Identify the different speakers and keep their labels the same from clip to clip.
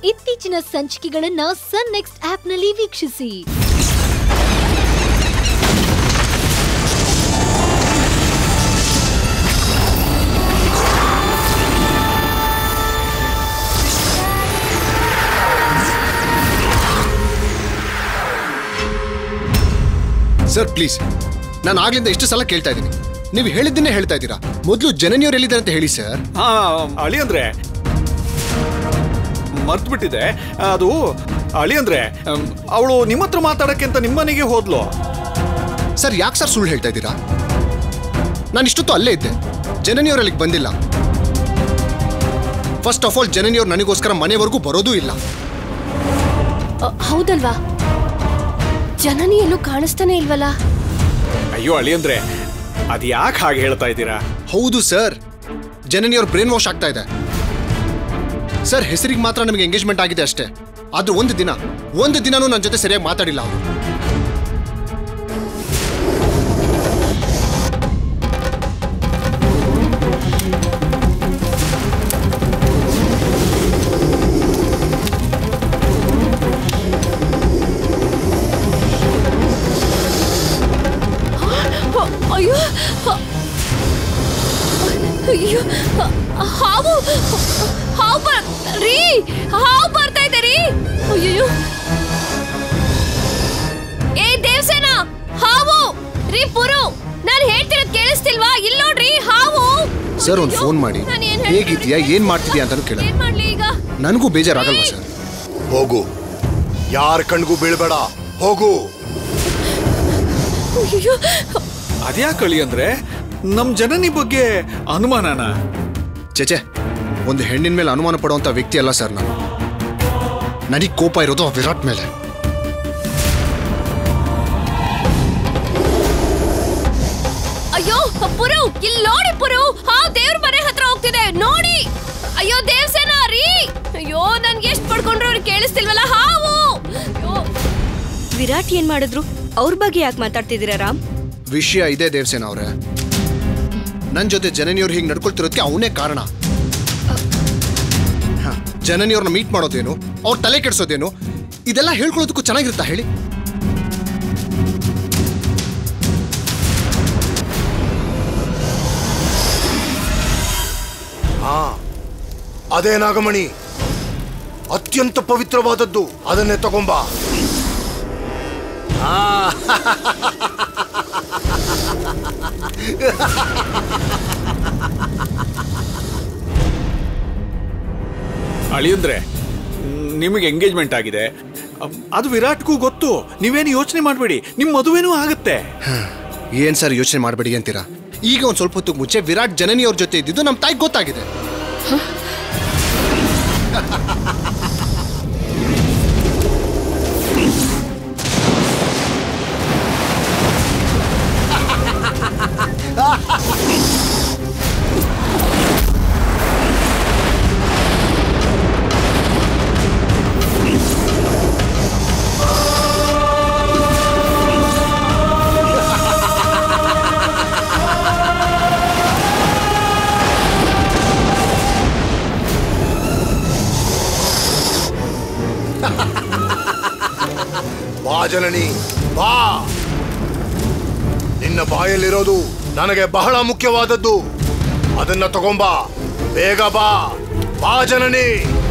Speaker 1: ಇತ್ತೀಚಿನ ಸಂಚಿಕೆಗಳನ್ನ ಸನ್ ನೆಕ್ಸ್ಟ್ ಆಪ್ನಲ್ಲಿ ವೀಕ್ಷಿಸಿ
Speaker 2: ಸರ್ ಪ್ಲೀಸ್ ನಾನು ಆಗ್ಲಿಂದ ಎಷ್ಟು ಸಲ ಕೇಳ್ತಾ ಇದ್ದೀನಿ ನೀವು ಹೇಳಿದ್ದನ್ನೇ ಹೇಳ್ತಾ ಇದ್ದೀರಾ ಮೊದಲು ಜನನಿಯವ್ರು ಎಲ್ಲಿದ್ದಾರೆ ಅಂತ ಹೇಳಿ ಸರ್
Speaker 3: ಹಾ ಅಳಿ ಅಂದ್ರೆ ಮರ್ತ್ಬಿಟ್ಟಿದೆ ಅದು ಅಳಿ ಅಂದ್ರೆ ಅವಳು ನಿಮ್ಮ ಹತ್ರ ಮಾತಾಡಕ್ಕೆ ಅಂತ ನಿಮ್ಮನೆಗೆ ಹೋದ್ಲು
Speaker 2: ಸರ್ ಯಾಕೆ ಸರ್ ಸುಳ್ಳು ಹೇಳ್ತಾ ಇದ್ದೀರಾ ನಾನು ಇಷ್ಟೊತ್ತು ಅಲ್ಲೇ ಇದ್ದೆ ಜನನಿಯವ್ರು ಅಲ್ಲಿಗೆ ಬಂದಿಲ್ಲ ಫಸ್ಟ್ ಆಫ್ ಆಲ್ ಜನನಿಯವ್ರು ನನಗೋಸ್ಕರ ಮನೆವರೆಗೂ ಬರೋದೂ ಇಲ್ಲ
Speaker 1: ಅ, ಹೌದಲ್ವಾ ಜನನಿ ಎಲ್ಲೂ ಕಾಣಿಸ್ತಾನೆ ಇಲ್ವಲ್ಲ
Speaker 3: ಅಯ್ಯೋ ಅಳಿ ಅಂದ್ರೆ ಅದ್ ಯಾಕೆ ಹಾಗೆ ಹೇಳ್ತಾ ಇದ್ದೀರಾ
Speaker 2: ಹೌದು ಸರ್ ಜನನಿಯವ್ರ ಬ್ರೇನ್ ವಾಶ್ ಆಗ್ತಾ ಇದೆ ಸರ್ ಹೆಸರಿಗೆ ಮಾತ್ರ ನಮಗೆ ಎಂಗೇಜ್ಮೆಂಟ್ ಆಗಿದೆ ಅಷ್ಟೇ ಆದ್ರೂ ಒಂದು ದಿನ ಒಂದು ದಿನನೂ ನನ್ನ ಜೊತೆ ಸರಿಯಾಗಿ ಮಾತಾಡಿಲ್ಲ ಅವರು
Speaker 1: ಅ, ಅಯ್ಯೋ ಅ, ಅಯ್ಯೋ ಅ, ಹಾವು ಹಾವು ಬರ್ ರೀ ಹಾವು ಬರ್ತಾ ಇದೆ ರೀ ಅಯ್ಯೋ ಏ ದೇವಸೇನ ಹಾವು ರೀ ಪುರು ನಾನು ಹೇಳ್ತಿರೋದು ಕೇಳಿಸ್ತಿಲ್ವಾ ಇಲ್ಲಿ ನೋಡ್ರಿ ಹಾವು
Speaker 2: ಸರ್ ಒಂದು
Speaker 1: ಅಯ್ಯೋ,
Speaker 2: ಫೋನ್ ಮಾಡಿ
Speaker 1: ನಾನ್ ಏನ್ ಹೇಳ್ಲಿ?
Speaker 2: ಹೇಗಿದ್ಯಾ ಏನ್ ಮಾಡ್ತಿದ್ಯಾ ಅಂತಾನು ಕೇಳ
Speaker 1: ಏನ್ ಮಾಡ್ಲಿ ಈಗ
Speaker 2: ನನಗೂ ಬೇಜಾರಾಗಲ್ವಾ ಸರ್
Speaker 4: ಹೋಗು ಯಾರ ಕಣ್ಗೂ ಬೀಳ್ಬೇಡ ಹೋಗು
Speaker 1: ಅಯ್ಯೋ
Speaker 3: ಅದ್ಯಾಕೆ ಅಳಿ ಅಂದ್ರೆ ನಮ್ ಜನನಿ ಬಗ್ಗೆ ಅನುಮಾನನ
Speaker 2: ಚೇಚೆ ಒಂದು ಹೆಣ್ಣಿನ ಮೇಲೆ ಅನುಮಾನ ಪಡುವಂತ ವ್ಯಕ್ತಿ ಅಲ್ಲ ಸರ್ ನಾನು ನನಗೆ ಕೋಪ ಇರೋದು ಆ ವಿರಾಟ್ ಮೇಲೆ
Speaker 1: ಅಯ್ಯೋ ಪುರು ಇಲ್ಲಿ ನೋಡಿ ಪುರು ಹಾವು ದೇವ್ರ ಮನೆ ಹತ್ರ ಹೋಗ್ತಿದೆ ನೋಡಿ ಅಯ್ಯೋ ದೇವಸೇನ ರೀ ಅಯ್ಯೋ ನನ್ಗೆ ಎಷ್ಟು ಪಡ್ಕೊಂಡ್ರು ಅವ್ರಿಗೆ ಕೇಳಿಸ್ತಿಲ್ವಲ್ಲ ಹಾವು ಅಯ್ಯೋ
Speaker 5: ವಿರಾಟ್ ಏನ್ ಮಾಡಿದ್ರು ಅವ್ರ ಬಗ್ಗೆ ಯಾಕೆ ಮಾತಾಡ್ತಿದ್ದೀರಾ ರಾಮ್
Speaker 2: ವಿಷಯ ಇದೆ ದೇವಸೇನ ಅವ್ರೆ ನನ್ನ ಜೊತೆ ಜನನಿಯವ್ರು ಹೀಗೆ ನಡ್ಕೊಳ್ತಿರೋದಕ್ಕೆ ಅವನೇ ಕಾರಣ ಹ, ಜನನಿಯವ್ರನ್ನ ಮೀಟ್ ಮಾಡೋದೇನು ಅವ್ರ ತಲೆ ಕೆಡಿಸೋದೇನು ಇದೆಲ್ಲ ಹೇಳ್ಕೊಳ್ಳೋದಕ್ಕೂ ಚೆನ್ನಾಗಿರುತ್ತಾ ಹೇಳಿ
Speaker 4: ಹಾ ಅದೇ ನಾಗಮಣಿ ಅತ್ಯಂತ ಪವಿತ್ರವಾದದ್ದು ಅದನ್ನೇ ತಗೊಂಬ ಆ,
Speaker 3: ಅಳಿ ಅಂದ್ರೆ ನಿಮಗೆ ಎಂಗೇಜ್ಮೆಂಟ್ ಆಗಿದೆ ಅಮ್, ಅದು ವಿರಾಟ್ಗೂ ಗೊತ್ತು ನೀವೇನು ಯೋಚನೆ ಮಾಡಬೇಡಿ ನಿಮ್ ಮದುವೆನೂ ಆಗುತ್ತೆ
Speaker 2: ಏನ್ ಸರ್ ಯೋಚನೆ ಮಾಡಬೇಡಿ ಅಂತೀರಾ ಈಗ ಒಂದ್ ಸ್ವಲ್ಪ ಹೊತ್ತು ಮುಂಚೆ ವಿರಾಟ್ ಜನನಿಯವ್ರ ಜೊತೆ ಇದ್ದಿದ್ದು ನಮ್ಮ ತಾಯಿಗೆ ಗೊತ್ತಾಗಿದೆ
Speaker 4: ಬಾ ಜನನಿ ಬಾ ನಿನ್ನ ಬಾಯಲ್ಲಿರೋದು ನನಗೆ ಬಹಳ ಮುಖ್ಯವಾದದ್ದು ಅದನ್ನ ತಗೊಂಬಾ ಬೇಗ ಬಾ ಬಾ ಜನನಿ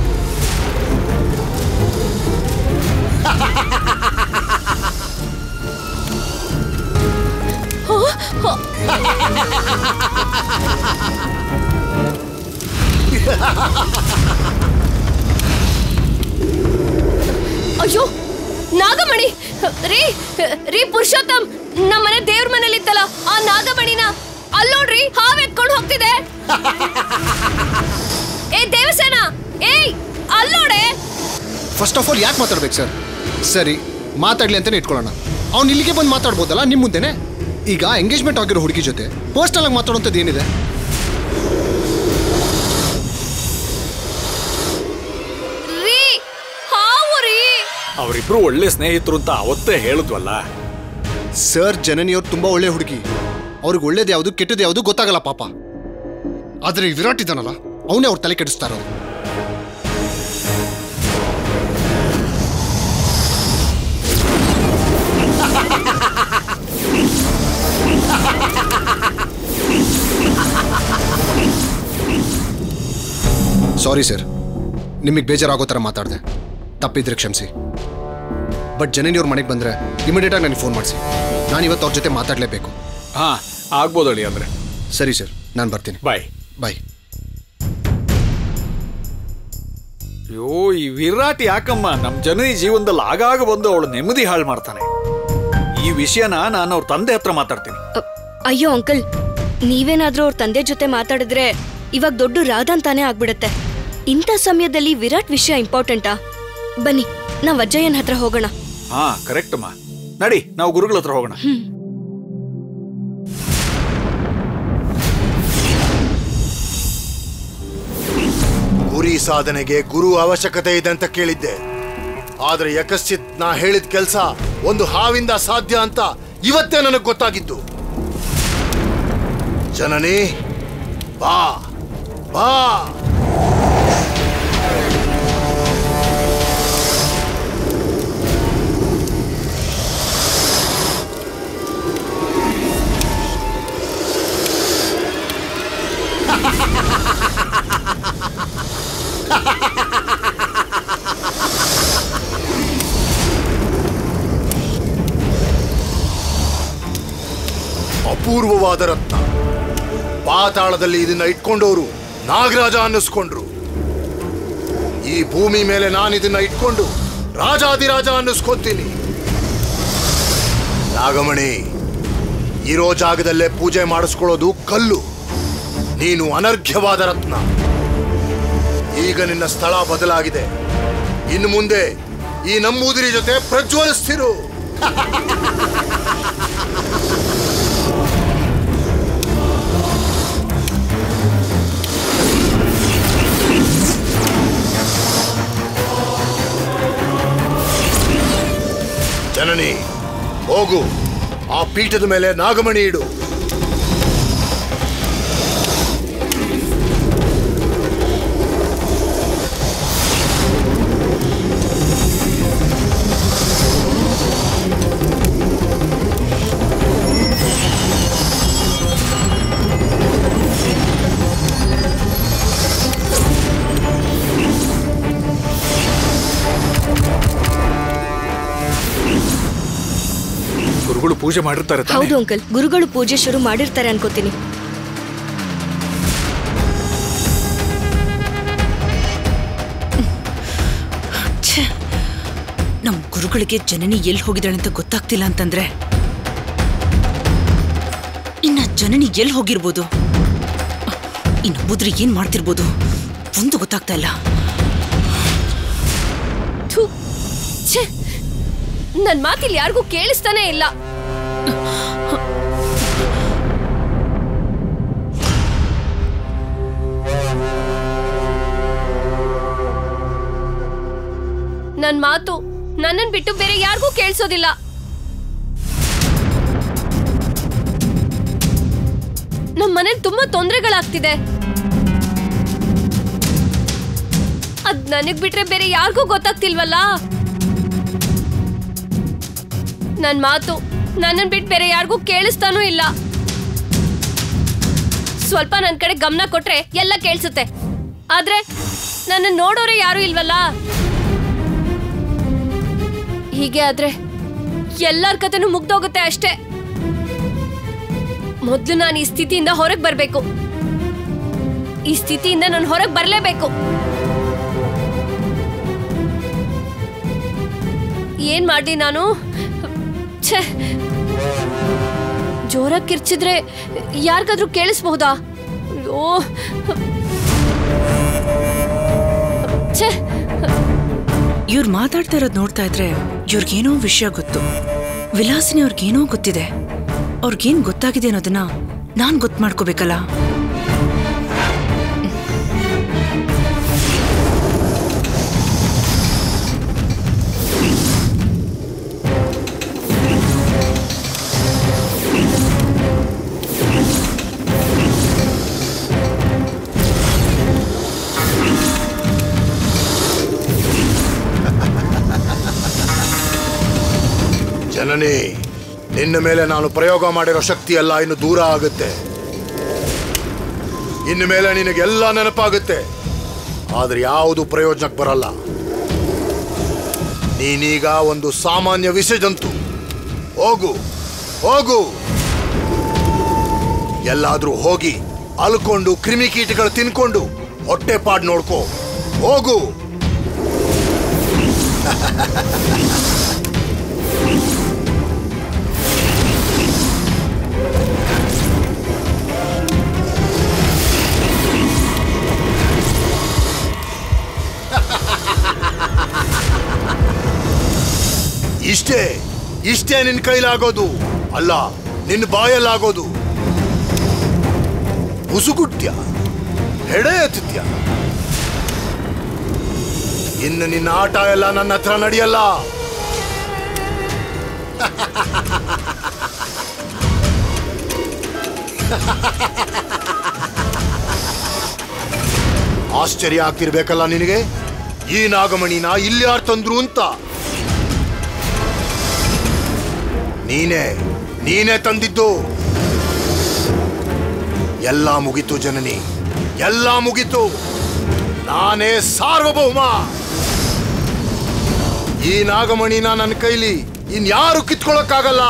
Speaker 1: ಅಯ್ಯೋ ನಾಗಮಣಿ ರೀ ರೀ ಪುರುಷೋತ್ತಮ್ ನಮ್ಮನೆ ದೇವ್ರ ಮನೇಲಿ ಇತ್ತಲ್ಲ ಆ ನಾಗಮಣಿನ ಅಲ್ ನೋಡ್ರಿ ಹಾವ್ ಎತ್ಕೊಂಡು ಹೋಗ್ತಿದೆ ಏ ದೇವಸೇನ ಏಯ್ ಅಲ್ ನೋಡೆ
Speaker 2: ಫಸ್ಟ್ ಆಫ್ ಆಲ್ ಯಾಕೆ ಮಾತಾಡ್ಬೇಕು ಸರ್ ಸರಿ ಮಾತಾಡ್ಲಿ ಅಂತಾನೆ ಇಟ್ಕೊಳ್ಳೋಣ ಅವ್ನು ಇಲ್ಲಿಗೆ ಬಂದು ಮಾತಾಡ್ಬೋದಲ್ಲ ನಿಮ್ಮ ಮುಂದೆನೆ ಈಗ ಎಂಗೇಜ್ಮೆಂಟ್ ಆಗಿರೋ ಹುಡುಗಿ ಜೊತೆ ಪರ್ಸ್ನಲ್ ಆಗಿ ಮಾತಾಡುವಂಥದ್ದು ಏನಿದೆ
Speaker 1: ರೀ ಹಾವು ರೀ
Speaker 3: ಅವರಿಬ್ರು ಒಳ್ಳೆ ಸ್ನೇಹಿತರು ಅಂತ ಅವತ್ತೇ ಹೇಳಿದ್ವಲ್ಲ
Speaker 2: ಸರ್ ಜನನಿಯವ್ರು ತುಂಬಾ ಒಳ್ಳೆ ಹುಡುಗಿ ಅವ್ರಿಗೆ ಒಳ್ಳೇದು ಯಾವುದು ಕೆಟ್ಟದ್ದು ಯಾವುದು ಗೊತ್ತಾಗಲ್ಲ ಪಾಪ ಆದ್ರೆ ಈ ವಿರಾಟ್ ಇದ್ದಾನಲ್ಲ ಅವನೇ ಅವ್ರ ತಲೆ ಕೆಡಿಸ್ತಾ ಇರೋದು ಸಾರಿ ಸರ್ ನಿಮಗೆ ಬೇಜಾರಾಗೋ ಥರ ಮಾತಾಡಿದೆ ತಪ್ಪಿದ್ರೆ ಕ್ಷಮಿಸಿ ಬಟ್ ಜನನಿ ಅವ್ರ ಮನೆಗೆ ಬಂದರೆ ಇಮಿಡಿಯೇಟಾಗಿ ನನಗೆ ಫೋನ್ ಮಾಡಿಸಿ ನಾನು ಇವತ್ತು ಅವ್ರ ಜೊತೆ ಮಾತಾಡಲೇಬೇಕು
Speaker 3: ಹಾ ಆಗ್ಬೋದು ಅಳಿಯಂದ್ರೆ
Speaker 2: ಸರಿ ಸರ್ ನಾನು ಬರ್ತೀನಿ
Speaker 3: ಬಾಯ್
Speaker 2: ಬಾಯ್
Speaker 3: ಅಯ್ಯೋ ಈ ವಿರಾಟ್ ಯಾಕಮ್ಮ ನಮ್ಮ ಜನನಿ ಜೀವನದಲ್ಲಿ ಆಗಾಗ ಬಂದು ಅವಳು ನೆಮ್ಮದಿ ಹಾಳು ಮಾಡ್ತಾನೆ ಈ ವಿಷಯನ ನಾನು ಅವ್ರ ತಂದೆ ಹತ್ರ ಮಾತಾಡ್ತೀನಿ
Speaker 5: ಅ- ಅಯ್ಯೋ ಅಂಕಲ್ ನೀವೇನಾದ್ರೂ ಅವ್ರ ತಂದೆ ಜೊತೆ ಮಾತಾಡಿದ್ರೆ ಇವಾಗ ದೊಡ್ಡ ರಾಧ ಅಂತಾನೆ ಆಗ್ಬಿಡತ್ತೆ ಇಂಥ ಸಮಯದಲ್ಲಿ ವಿರಾಟ್ ವಿಷಯ ಇಂಪಾರ್ಟೆಂಟಾ ಬನ್ನಿ ನಾವ್ ಅಜ್ಜಯ್ಯನ ಹತ್ರ ಹೋಗೋಣ
Speaker 3: ಹಾ ಕರೆಕ್ಟ್ ಅಮ್ಮ ನಡಿ ನಾವು ಗುರುಗಳ ಹತ್ರ ಹೋಗೋಣ
Speaker 4: ಗುರಿ ಸಾಧನೆಗೆ ಗುರು ಅವಶ್ಯಕತೆ ಇದೆ ಅಂತ ಕೇಳಿದ್ದೆ ಆದ್ರೆ ಯಕಶ್ಚಿತ್ ನಾ ಹೇಳಿದ ಕೆಲಸ ಒಂದು ಹಾವಿಂದ ಸಾಧ್ಯ ಅಂತ ಇವತ್ತೇ ನನಗೆ ಗೊತ್ತಾಗಿದ್ದು ಜನನಿ ಬಾ ಬಾ ಅಪೂರ್ವವಾದ ರತ್ನ ಪಾತಾಳದಲ್ಲಿ ಇದನ್ನ ಇಟ್ಕೊಂಡವರು ನಾಗರಾಜ ಅನ್ನಿಸ್ಕೊಂಡ್ರು ಈ ಭೂಮಿ ಮೇಲೆ ನಾನು ಇದನ್ನ ಇಟ್ಕೊಂಡು ರಾಜಾದಿರಾಜ ಅನ್ನಿಸ್ಕೊಂತೀನಿ ನಾಗಮಣಿ ಇರೋ ಜಾಗದಲ್ಲೇ ಪೂಜೆ ಮಾಡಿಸ್ಕೊಳ್ಳೋದು ಕಲ್ಲು ನೀನು ಅನರ್ಘ್ಯವಾದ ರತ್ನ ಈಗ ನಿನ್ನ ಸ್ಥಳ ಬದಲಾಗಿದೆ ಇನ್ನು ಮುಂದೆ ಈ ನಂಬೂದಿರಿ ಜೊತೆ ಪ್ರಜ್ವಲಿಸ್ತಿರು ಜನನಿ ಹೋಗು ಆ ಪೀಠದ ಮೇಲೆ ನಾಗಮಣಿ ಇಡು
Speaker 3: ಗುರುಗಳು ಪೂಜೆ ಮಾಡಿರ್ತಾರೆ ತಾನೇ?
Speaker 5: ಹೌದು ಅಂಕಲ್ ಗುರುಗಳು ಪೂಜೆ ಶುರು ಮಾಡಿರ್ತಾರೆ ಅನ್ಕೋತೀನಿ
Speaker 6: ನಮ್ ಗುರುಗಳಿಗೆ ಜನನಿ ಎಲ್ಲಿ ಹೋಗಿದ್ದಾಳೆ ಅಂತ ಗೊತ್ತಾಗ್ತಿಲ್ಲ ಅಂತಂದ್ರೆ ಇನ್ನ ಜನನಿ ಎಲ್ಲಿ ಹೋಗಿರ್ಬೋದು ಇನ್ನು ಬುದ್ರಿ ಏನ್ ಮಾಡ್ತಿರ್ಬೋದು ಒಂದು ಗೊತ್ತಾಗ್ತಾ ಇಲ್ಲ
Speaker 1: ಥು, ಛೆ ನನ್ ಮಾತಿಲ್ ಯಾರಿಗೂ ಕೇಳಿಸ್ತಾನೆ ಇಲ್ಲ ನನ್ ಮಾತು ನನ್ನನ್ ಬಿಟ್ಟು ಬೇರೆ ಯಾರಿಗೂ ಕೇಳಿಸೋದಿಲ್ಲ ನಮ್ ಮನೇಲಿ ತುಂಬಾ ತೊಂದರೆಗಳಾಗ್ತಿದೆ ಅದ್ ನನಗ್ ಬಿಟ್ರೆ ಬೇರೆ ಯಾರಿಗೂ ಗೊತ್ತಾಗ್ತಿಲ್ವಲ್ಲ ನನ್ ಮಾತು ನನ್ನನ್ ಬಿಟ್ಟು ಬೇರೆ ಯಾರಿಗೂ ಕೇಳಿಸ್ತಾನೂ ಇಲ್ಲ ಸ್ವಲ್ಪ ನನ್ ಕಡೆ ಗಮನ ಕೊಟ್ರೆ ಎಲ್ಲ ಕೇಳಿಸುತ್ತೆ ಆದ್ರೆ ನನ್ನ ನೋಡೋರೆ ಯಾರು ಇಲ್ವಲ್ಲ ಹೀಗೆ ಆದ್ರೆ ಎಲ್ಲರ ಕತೆನೂ ಮುಗ್ದೋಗುತ್ತೆ ಅಷ್ಟೇ ಮೊದ್ಲು ನಾನು ಈ ಸ್ಥಿತಿಯಿಂದ ಹೊರಗೆ ಬರ್ಬೇಕು ಈ ಸ್ಥಿತಿಯಿಂದ ನಾನು ಹೊರಗೆ ಬರಲೇಬೇಕು ಏನ್ ಮಾಡ್ಲಿ ನಾನು ಛೇ ಜೋರಾಗಿ ಕಿರ್ಚಿದ್ರೆ ಯಾರಿಗಾದ್ರೂ ಕೇಳಿಸ್ಬಹುದಾ ಅಯ್ಯೋ ಛೇ
Speaker 6: ಇವ್ರು ಮಾತಾಡ್ತಾ ಇರೋದ್ ನೋಡ್ತಾ ಇದ್ರೆ ಇವ್ರಿಗೇನೋ ವಿಷಯ ಗೊತ್ತು ವಿಲಾಸಿನಿ ಅವ್ರಿಗೇನೋ ಗೊತ್ತಿದೆ ಅವ್ರಿಗೇನ್ ಗೊತ್ತಾಗಿದೆ ಅನ್ನೋದನ್ನ ನಾನ್ ಗೊತ್ತು ಮಾಡ್ಕೋಬೇಕಲ್ಲ
Speaker 4: ಜನನಿ ನಿನ್ನ ಮೇಲೆ ನಾನು ಪ್ರಯೋಗ ಮಾಡಿರೋ ಶಕ್ತಿ ಎಲ್ಲ ಇನ್ನು ದೂರ ಆಗುತ್ತೆ ಇನ್ನು ಮೇಲೆ ನಿನಗೆಲ್ಲ ನೆನಪಾಗುತ್ತೆ ಆದ್ರೆ ಯಾವುದು ಪ್ರಯೋಜನಕ್ಕೆ ಬರಲ್ಲ ನೀನೀಗ ಒಂದು ಸಾಮಾನ್ಯ ವಿಷಜಂತು ಹೋಗು ಹೋಗು ಎಲ್ಲಾದ್ರೂ ಹೋಗಿ ಅಲ್ಕೊಂಡು ಕ್ರಿಮಿಕೀಟಗಳು ತಿನ್ಕೊಂಡು ಹೊಟ್ಟೆ ಪಾಡ್ ನೋಡ್ಕೋ ಹೋಗು ಇಷ್ಟೇ ಇಷ್ಟೇ ನಿನ್ ಕೈಲಾಗೋದು ಅಲ್ಲ ನಿನ್ನ ಬಾಯಲ್ಲಾಗೋದು ಉಸುಗುಟ್ಯ ಹೆಡೆ ಎತ್ತುತ್ಯ ಇನ್ನು ನಿನ್ನ ಆಟ ಎಲ್ಲ ನನ್ನ ಹತ್ರ ನಡೆಯಲ್ಲ ಆಶ್ಚರ್ಯ ಆಗ್ತಿರ್ಬೇಕಲ್ಲ ನಿನಗೆ ಈ ನಾಗಮಣಿನ ಇಲ್ಲಿ ಯಾರು ತಂದ್ರು ಅಂತ ನೀನೇ ನೀನೇ ತಂದಿದ್ದು ಎಲ್ಲ ಮುಗಿತು ಜನನಿ ಎಲ್ಲ ಮುಗಿತು ನಾನೇ ಸಾರ್ವಭೌಮ ಈ ನಾಗಮಣಿನ ನನ್ನ ಕೈಲಿ ಇನ್ಯಾರು ಕಿತ್ಕೊಳ್ಳೋಕ್ಕಾಗಲ್ಲ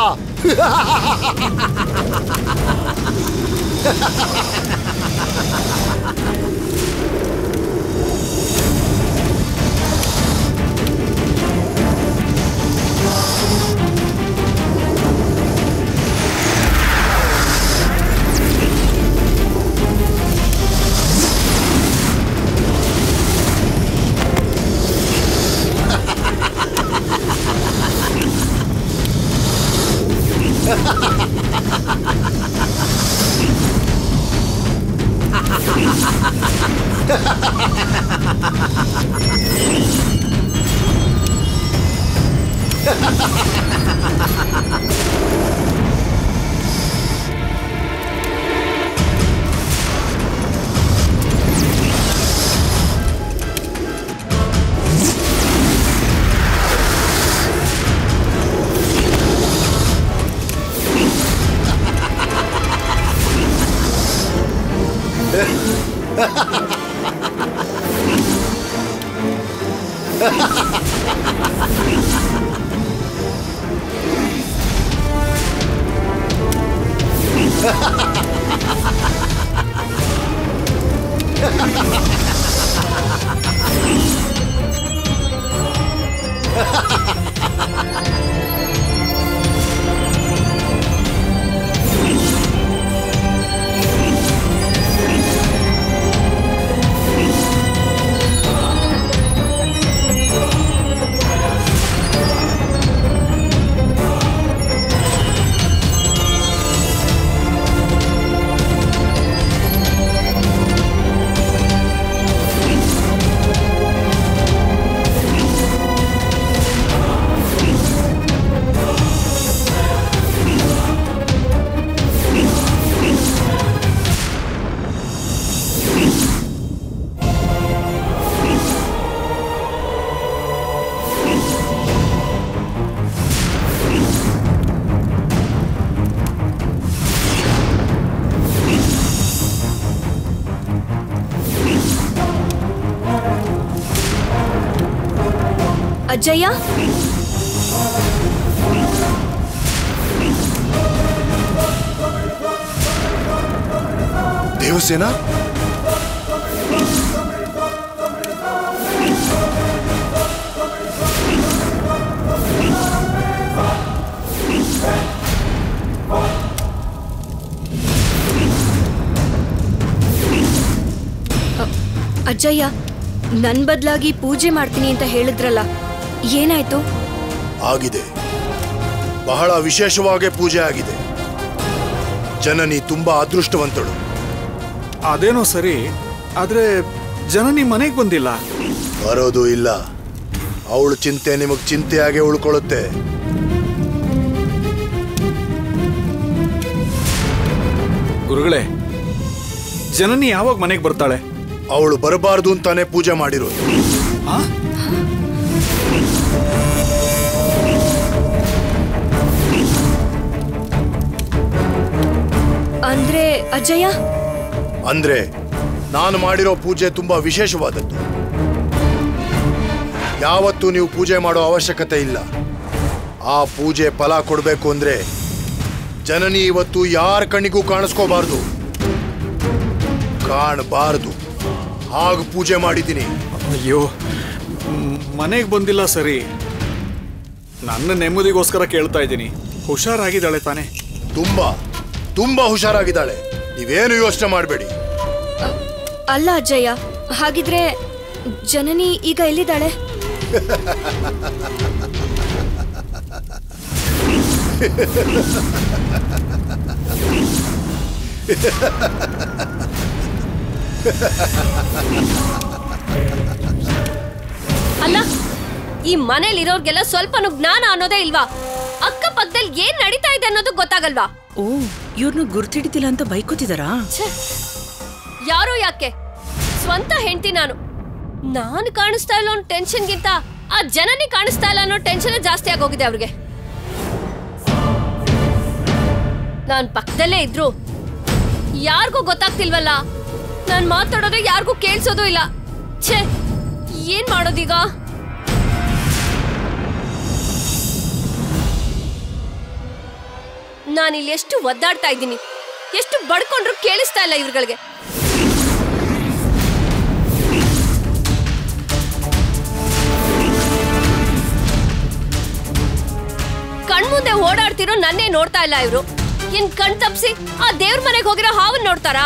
Speaker 5: ಅಜ್ಜಯ್ಯ
Speaker 4: ದೇವಸೇನ
Speaker 5: ಅಜ್ಜಯ್ಯ ನನ್ ಬದ್ಲಾಗಿ ಪೂಜೆ ಮಾಡ್ತೀನಿ ಅಂತ ಹೇಳಿದ್ರಲ್ಲ ಏನಾಯ್ತು
Speaker 4: ಆಗಿದೆ ಬಹಳ ವಿಶೇಷವಾಗಿ ಪೂಜೆ ಆಗಿದೆ ಜನನಿ ತುಂಬಾ ಅದೃಷ್ಟವಂತಳು
Speaker 3: ಅದೇನೋ ಸರಿ ಆದ್ರೆ ಜನನಿ ಮನೆಗೆ ಬಂದಿಲ್ಲ
Speaker 4: ಬರೋದು ಇಲ್ಲ ಅವಳು ಚಿಂತೆ ನಿಮಗ್ ಚಿಂತೆಯಾಗೆ ಉಳ್ಕೊಳ್ಳುತ್ತೆ
Speaker 3: ಗುರುಗಳೇ ಜನನಿ ಯಾವಾಗ ಮನೆಗೆ ಬರ್ತಾಳೆ
Speaker 4: ಅವಳು ಬರಬಾರದು ಅಂತಾನೆ ಪೂಜೆ ಮಾಡಿರೋದು
Speaker 3: ಆ?
Speaker 5: ಅಂದ್ರೆ ಅಜ್ಜಯ್ಯ
Speaker 4: ಅಂದ್ರೆ ನಾನು ಮಾಡಿರೋ ಪೂಜೆ ತುಂಬಾ ವಿಶೇಷವಾದದ್ದು ಯಾವತ್ತೂ ನೀವು ಪೂಜೆ ಮಾಡೋ ಅವಶ್ಯಕತೆ ಇಲ್ಲ ಆ ಪೂಜೆ ಫಲ ಕೊಡಬೇಕು ಅಂದ್ರೆ ಜನನಿ ಇವತ್ತು ಯಾರ ಕಣ್ಣಿಗೂ ಕಾಣಿಸ್ಕೋಬಾರ್ದು ಕಾಣಬಾರದು ಹಾಗ ಪೂಜೆ ಮಾಡಿದ್ದೀನಿ
Speaker 3: ಅಯ್ಯೋ ಮನೆಗೆ ಬಂದಿಲ್ಲ ಸರಿ ನನ್ನ ನೆಮ್ಮದಿಗೋಸ್ಕರ ಕೇಳ್ತಾ ಇದ್ದೀನಿ ಹುಷಾರಾಗಿದ್ದಾಳೆ ತಾನೆ
Speaker 4: ತುಂಬಾ ತುಂಬಾ ಹುಷಾರಾಗಿದ್ದಾಳೆ ನೀವೇನು ಯೋಚನೆ ಮಾಡಬೇಡಿ
Speaker 5: ಅಲ್ಲ ಅಜ್ಜಯ್ಯ ಹಾಗಿದ್ರೆ ಜನನಿ ಈಗ ಎಲ್ಲಿದ್ದಾಳೆ
Speaker 1: ಅಲ್ಲ ಈ ಮನೇಲಿರೋರ್ಗೆಲ್ಲ ಸ್ವಲ್ಪನೂ ಜ್ಞಾನ ಅನ್ನೋದೇ ಇಲ್ವಾ ಅಕ್ಕಪಕ್ಕದಲ್ಲಿ ಏನ್ ನಡೀತಾ ಇದೆ ಅನ್ನೋದು ಗೊತ್ತಾಗಲ್ವಾ
Speaker 6: ಓ ಇವ್ರನ್ನ ಗುರ್ತಿಡಿತಿಲ್ಲ ಅಂತ ಬೈಕೋತಿದಾರಾ
Speaker 1: ಛೆ! ಯಾರೋ ಯಾಕೆ ಸ್ವಂತ ಹೆಂಡತಿ ನಾನು ನಾನು ಕಾಣಿಸ್ತಾ ಇಲ್ಲ ಅನ್ನೋ ಟೆನ್ಷನ್ಗಿಂತ ಆ ಜನನಿ ಕಾಣಿಸ್ತಾ ಇಲ್ಲ ಅನ್ನೋ ಟೆನ್ಷನ್ ಜಾಸ್ತಿ ಆಗೋಗಿದೆ ಅವ್ರಿಗೆ ನಾನ್ ಪಕ್ಕದಲ್ಲೇ ಇದ್ರು ಯಾರಿಗೂ ಗೊತ್ತಾಗ್ತಿಲ್ವಲ್ಲ ನಾನ್ ಮಾತಾಡೋದು ಯಾರಿಗೂ ಕೇಳಿಸೋದು ಇಲ್ಲ ಛೇ ಏನ್ ಮಾಡೋದೀಗ ನಾನಿಲ್ಲಿ ಎಷ್ಟು ಒದ್ದಾಡ್ತಾ ಇದ್ದೀನಿ ಎಷ್ಟು ಬಡ್ಕೊಂಡ್ರು ಕೇಳಿಸ್ತಾ ಇಲ್ಲ ಇವ್ರುಗಳಿಗೆ ಕಣ್ಮುಂದೆ ಓಡಾಡ್ತಿರೋ ನನ್ನೇ ನೋಡ್ತಾ ಇಲ್ಲ ಇವ್ರು ಇನ್ ಕಣ್ ತಪ್ಸಿ ಆ ದೇವ್ರ ಮನೆಗೆ ಹೋಗಿರೋ ಹಾವನ್ ನೋಡ್ತಾರಾ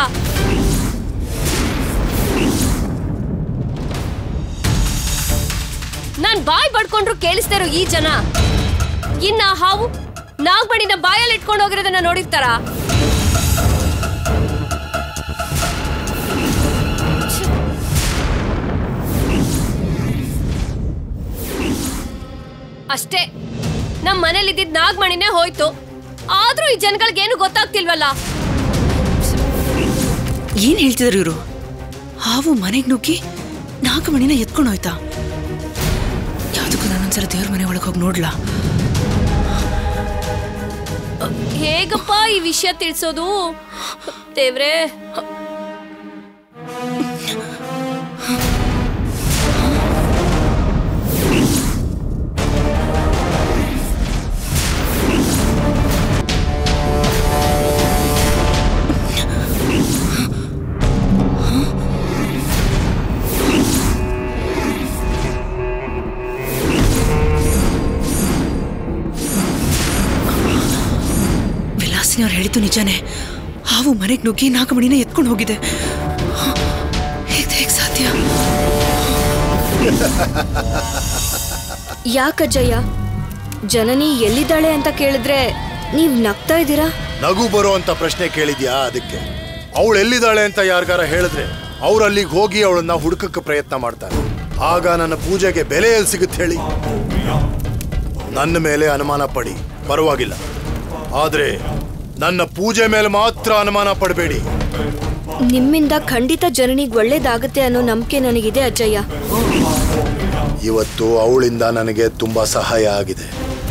Speaker 1: ನಾನ್ ಬಾಯ್ ಬಡ್ಕೊಂಡ್ರು ಕೇಳಿಸ್ತಾ ಇರೋ ಈ ಜನ ಇನ್ನ ಆ ಹಾವು ನಾಗ್ಬಡಿನ ಬಾಯಲ್ಲಿ ಇಟ್ಕೊಂಡು ಹೋಗಿರೋದನ್ನ ನೋಡಿರ್ತಾರಾ ಅಷ್ಟೇ ನಮ್ ಮನೇಲಿ ಇದ್ದಿದ್ ನಾಗಮಣಿನೇ ಹೋಯ್ತು ಆದ್ರೂ ಈ ಜನಗಳಿಗೇನು ಗೊತ್ತಾಗ್ತಿಲ್ವಲ್ಲ
Speaker 6: ಏನ್ ಹೇಳ್ತಿದ್ರು ಇವರು ಹಾವು ಮನೆಗ್ ನುಗ್ಗಿ ನಾಗಮಣಿನ ಎತ್ಕೊಂಡು ಹೋಯ್ತಾ ಯಾವ್ದಕ್ಕೂ ನಾನೊಂದ್ಸಲ ದೇವ್ರ ಮನೆ ಒಳಗೆ ಹೋಗಿ ನೋಡ್ಲಾ
Speaker 1: ಹೇಗಪ್ಪ ಈ ವಿಷಯ ತಿಳಿಸೋದು ದೇವ್ರೇ
Speaker 6: ವಿಲಾಸಿನಿ ಅವ್ರು ಹೇಳಿದ್ದು ನಿಜಾನೇ ಹಾವು ಮನೆಗ್ ನುಗ್ಗಿ ನಾಗಮಣಿನ ಎತ್ಕೊಂಡು ಹೋಗಿದೆ ಇದು ಹೇಗ್ ಸಾಧ್ಯ
Speaker 5: ಯಾಕಜ್ಜಯ್ಯ ಜನನಿ ಎಲ್ಲಿದ್ದಾಳೆ ಅಂತ ಕೇಳಿದ್ರೆ ನೀವ್ ನಗ್ತಾ ಇದ್ದೀರಾ
Speaker 4: ನಗು ಬರೋ ಅಂತ ಪ್ರಶ್ನೆ ಕೇಳಿದ್ಯಾ ಅದಕ್ಕೆ ಅವಳು ಎಲ್ಲಿದ್ದಾಳೆ ಅಂತ ಯಾರಿಗಾರ ಹೇಳಿದ್ರೆ ಅವ್ರು ಅಲ್ಲಿಗೆ ಹೋಗಿ ಅವಳನ್ನ ಹುಡುಕಕ್ಕೆ ಪ್ರಯತ್ನ ಮಾಡ್ತಾರೆ ಆಗ ನನ್ನ ಪೂಜೆಗೆ ಬೆಲೆ ಎಲ್ಲಿ ಸಿಗುತ್ತೆ ಹೇಳಿ ನನ್ನ ಮೇಲೆ ಅನುಮಾನ ಪಡಿ ಪರವಾಗಿಲ್ಲ ಆದ್ರೆ ನನ್ನ ಪೂಜೆ ಮೇಲೆ ಮಾತ್ರ ಅನುಮಾನ ಪಡಬೇಡಿ
Speaker 5: ನಿಮ್ಮಿಂದ ಖಂಡಿತ ಜನನಿಗೆ ಒಳ್ಳೇದಾಗತ್ತೆ ಅನ್ನೋ ನಂಬಿಕೆ ನನಗಿದೆ ಅಜ್ಜಯ್ಯ
Speaker 4: ಇವತ್ತು ಅವಳಿಂದ ನನಗೆ ತುಂಬಾ ಸಹಾಯ ಆಗಿದೆ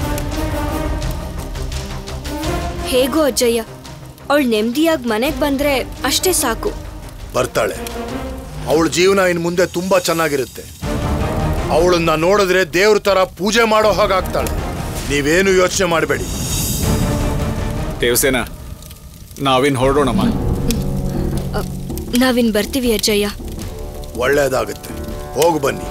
Speaker 5: ಹೇಗೋ ಅಜ್ಜಯ್ಯ ಅವಳು ನೆಮ್ಮದಿಯಾಗಿ ಮನೆಗೆ ಬಂದ್ರೆ ಅಷ್ಟೇ ಸಾಕು
Speaker 4: ಬರ್ತಾಳೆ ಅವಳ ಜೀವನ ಇನ್ನು ಮುಂದೆ ತುಂಬಾ ಚೆನ್ನಾಗಿರುತ್ತೆ ಅವಳನ್ನ ನೋಡಿದ್ರೆ ದೇವ್ರ ತರ ಪೂಜೆ ಮಾಡೋ ಹಾಗಾಗ್ತಾಳೆ ನೀವೇನು ಯೋಚನೆ ಮಾಡಬೇಡಿ
Speaker 3: ದೇವಸೇನ ನಾವಿನ್ ಹೊರಡೋಣಮ್ಮ
Speaker 5: ಅ, ನಾವಿನ್ ಬರ್ತೀವಿ ಅಜ್ಜಯ್ಯ
Speaker 4: ಒಳ್ಳೇದಾಗುತ್ತೆ ಹೋಗು ಬನ್ನಿ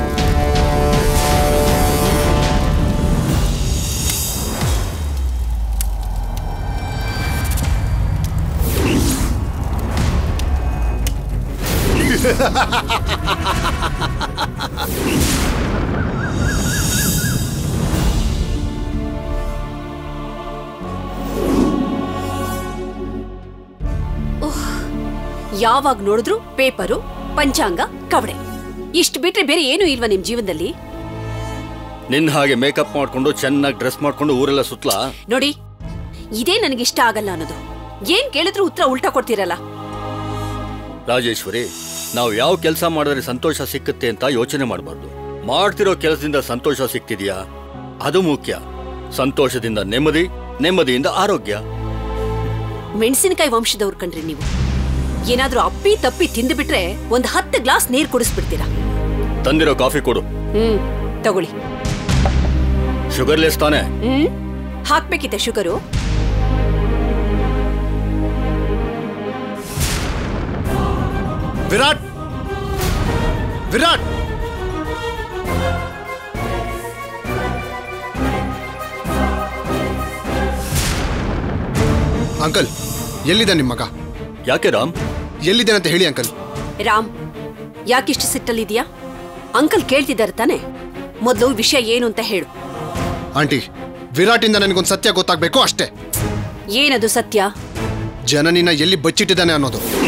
Speaker 7: ಯಾವಾಗ ನೋಡಿದ್ರು ಪೇಪರು ಪಂಚಾಂಗ ಕವಡೆ ಇಷ್ಟು ಬಿಟ್ರೆ ಬೇರೆ ಏನು ಇಲ್ವಾ ನಿಮ್ ಜೀವನದಲ್ಲಿ
Speaker 8: ನಿನ್ನ ಹಾಗೆ ಮೇಕಪ್ ಮಾಡ್ಕೊಂಡು ಚೆನ್ನಾಗಿ ಡ್ರೆಸ್ ಮಾಡ್ಕೊಂಡು ಊರೆಲ್ಲ ಸುತ್ತಲ
Speaker 7: ನೋಡಿ ಇದೇ ನನಗಿಷ್ಟ ಆಗಲ್ಲ ಅನ್ನೋದು ಏನ್ ಕೇಳಿದ್ರು ಉತ್ತರ ಉಲ್ಟಾ ಕೊಡ್ತೀರಲ್ಲ
Speaker 8: ರಾಜೇಶ್ವರಿ ನಾವು ಯಾವ ಕೆಲಸ ಮಾಡಿದ್ರೆ ಸಂತೋಷ ಸಿಕ್ಕುತ್ತೆ ಅಂತ ಯೋಚನೆ ಮಾಡಬಾರ್ದು ಮಾಡ್ತಿರೋ ಕೆಲಸದಿಂದ ಸಂತೋಷ ಸಿಕ್ತಿದ್ಯಾ ಅದು ಮುಖ್ಯ ಸಂತೋಷದಿಂದ ನೆಮ್ಮದಿ ನೆಮ್ಮದಿಯಿಂದ ಆರೋಗ್ಯ
Speaker 7: ಮೆಣಸಿನಕಾಯಿ ವಂಶದವ್ರು ಕಣ್ರಿ ನೀವು ಏನಾದ್ರೂ ಅಪ್ಪಿ ತಪ್ಪಿ ತಿಂದು ಬಿಟ್ರೆ ಒಂದ್ ಹತ್ತು ಗ್ಲಾಸ್ ನೀರ್ ಕುಡಿಸ್ಬಿಡ್ತೀರಾ
Speaker 8: ತಂದಿರೋ ಕಾಫಿ ಕೊಡು
Speaker 7: ಹ್ಮ್ ತಗೊಳ್ಳಿ
Speaker 8: ಶುಗರ್ಲೆಸ್ ತಾನೆ
Speaker 7: ಹ್ಮ್ ಹಾಕ್ಬೇಕಿತ್ತೆ ಶುಗರು
Speaker 2: ವಿರಾಟ್ ವಿರಾಟ್ ಅಂಕಲ್ ಎಲ್ಲಿದೆ ನಿಮ್ಮ ಮಗ
Speaker 8: ಯಾಕೆ ರಾಮ್
Speaker 2: ಎಲ್ಲಿದ್ದಾನೆ ಅಂತ ಹೇಳಿ ಅಂಕಲ್
Speaker 7: ರಾಮ್ ಯಾಕಿಷ್ಟು ಸಿಟ್ಟಲ್ಲಿದ್ಯಾ ಅಂಕಲ್ ಕೇಳ್ತಿದ್ದಾರೆ ತಾನೆ ಮೊದಲು ವಿಷಯ ಏನು ಅಂತ ಹೇಳು
Speaker 2: ಆಂಟಿ ವಿರಾಟಿಂದ ನನಗೊಂದು ಸತ್ಯ ಗೊತ್ತಾಗಬೇಕು ಅಷ್ಟೇ
Speaker 7: ಏನದು ಸತ್ಯ
Speaker 2: ಜನನಿನ ಎಲ್ಲಿ ಬಚ್ಚಿಟ್ಟಿದ್ದಾನೆ ಅನ್ನೋದು